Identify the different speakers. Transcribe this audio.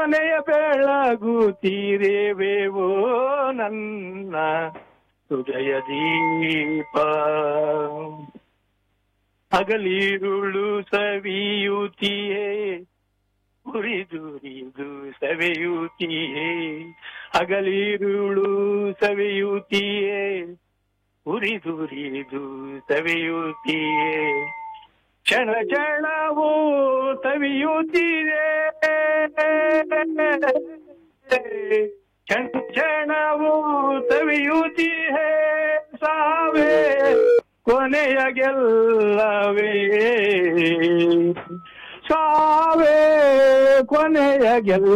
Speaker 1: ಕೊನೆಯ ಬೆಳಗುತ್ತೀರೇವೇವೋ ನನ್ನ ಹೃದಯ ದೀಪ ಹಗಲಿರುಳು ಸವಿಯುತ್ತಿಯೇ ಉರಿದುರಿದು ಸವೆಯುತ್ತಿಯೇ ಹಗಲಿರುಳು ಸವೆಯುತ್ತಿಯೇ ಉರಿದುರಿದು ಸವೆಯುತ್ತಿಯೇ ಕ್ಷಣ ಕ್ಷಣವೂ ಸವಿಯುತ್ತಿದೆ ಕ್ಷಣ ಕ್ಷಣವೂ ಸವಿಯುತ್ತಿಯೇ ಸಾವೇ ಕೊನೆಯ ಗೆಲ್ಲವೇ ಸಾವೇ ಕೊನೆಯ ಗೆಲ್ಲ